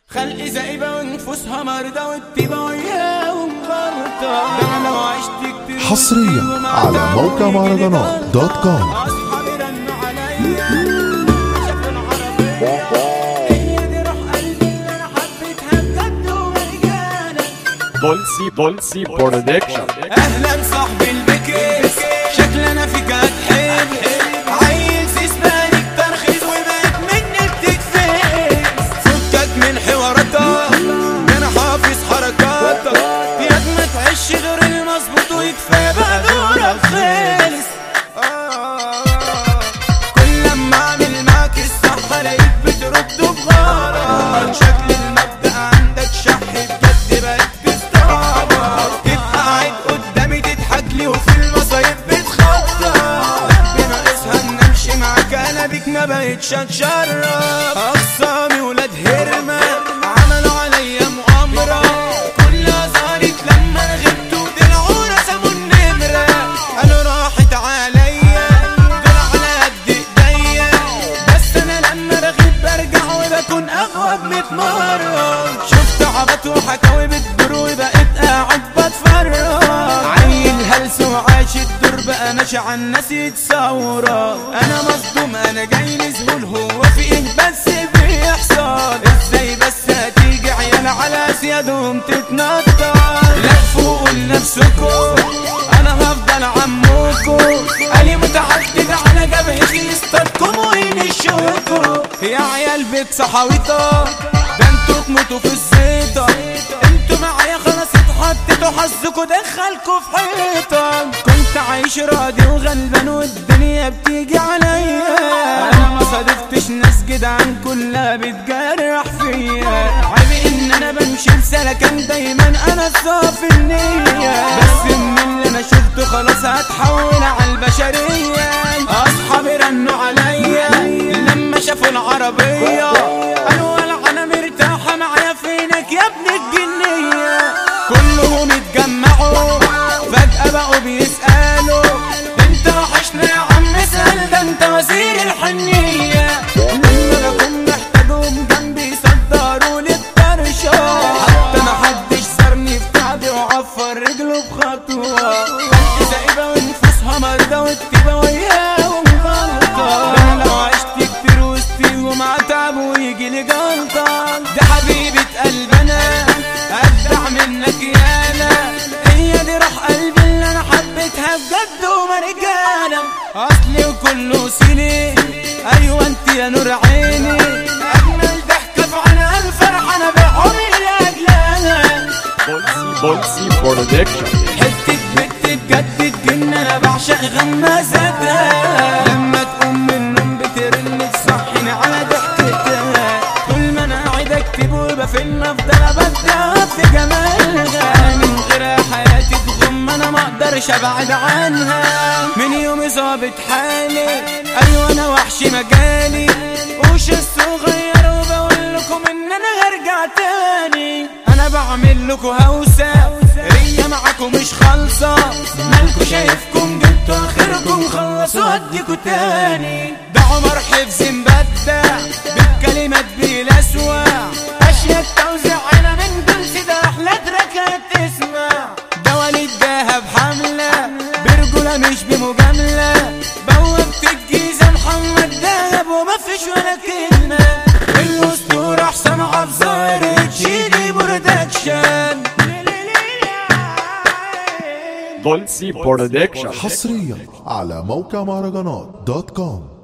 خلق زائبة ونفوسها مرضى والطيبة وياهم غلطة ده أنا لو عشت كتير حصريا وما على تعبوا موقع يجيلي مهرجانات غلطة. دوت كوم. أصحابي رنوا عليا شافوا العربية هي دي روح قلبي اللي أنا حبيتها بجد ومرجانة Dolce Dolce Production اهلا صاحبي البكر شكلنا فيك هتحب عيل سيسبانك ترخيص وبقت مني بتتفهم فكك من حواراتك انا حافظ حركاتك ياك ما تعيش غير المظبوط ويكفى بقى دورك خالص آه. كل لما اعمل معاك الصح الاقيك بترد بغلط شكل المبدأ عندك شح بجد بقت تستعبط تبقى قاعد قدامي تضحك لي وفي المصايب بتخطط بناقصها ان امشي معاك انا بيك ما بقتش اتشرف اخصامي ولاد هرمة عملوا عليا مؤامرة كلها ظهرت لما انا غبت ودلعوا رسموا النمرة قالوا راحت عليا دول على قد ايديا بس انا لما بغيب برجع وبكون اقوى بميت مرة شفت عبط وحكاوي بتدور وبقيت قاعد بتفرج عيل هلس وعاش الدور بقى ماشي على الناس يتصورة انا مصدوم انا جاي لزهول هو في ايه بس بيحصل ازاي بس هتيجي عيال على اسيادهم تتنطط لا فوقوا لنفسكم انا هفضل عمكم اني متعدد على جبهتي اصطادكم وينشوكم يا عيال بيك صحاويطة ده انتوا تموتوا في الزيطة انتوا معايا خلاص اتحطيتوا حظكوا دخلكوا في حيطة كنت عايش راضي وغلبان والدنيا بتيجي عليا انا ما صادفتش ناس جدعان كلها بتجرح فيا عيب ان انا بمشي بسلكان دايما انا صافي النية بس من اللي انا شفته خلاص هتحول على البشرية اصحابي رنوا عليا لما شافوا العربية قالوا ولا انا مرتاحة معايا فينك يا ابن الجنية كلهم اتجمعوا فجأة بقوا بيسألوا انت وحشنا يا عم اسأل ده انت وزير الحنية لما بكون محتاجهم جنبي صدروا لي الطرشة حتى ما حدش زارني في تعبي وعفر رجله بخطوة خلق زائبة ونفوسها مرضى والطيبة وياهم غلطة ده انا لو عشت كتير وسطيهم عتعب ويجي لي جلطة دي حبيبة قلبنا ابدع منك يانا هي دي روح قلبي اللي انا حبيتها بجد ومرجانة اصلي وكله سنين ايوه انت يا نور عيني اجمل ضحكة في عنا الفرح انا بعمري لاجلها Dolce Dolce Production حتة بنت بجد تجن انا بعشق غمازتها لما تقوم من النوم بترن تصحيني على ضحكتها طول ما انا قاعد اكتب وبفن افضل ابدع في جمالها من غيرها حياتي تغم انا ما اقدرش ابعد عنها من يومي ظابط حالي ايوه انا وحش مجالي وش الصغير وبقول لكم ان انا هرجع تاني انا بعمل لكم هوسه هي معاكم مش خالصه مالكوا شايفكم جبتوا اخركم خلصوا اديكوا تاني ده عمر حفظ مبدع بالكلمات بيلسوع اشياء توزيع انا من دلسي ده احلى تراكات تسمع ده وليد دهب حمله برجوله مش بمجامله بوابة الجيزه محمد دهب وما فيش ولا كلمه الاسطوره حسام عبد تشيلي برودكشن Dolce Production حصريا على موقع مهرجانات دوت كوم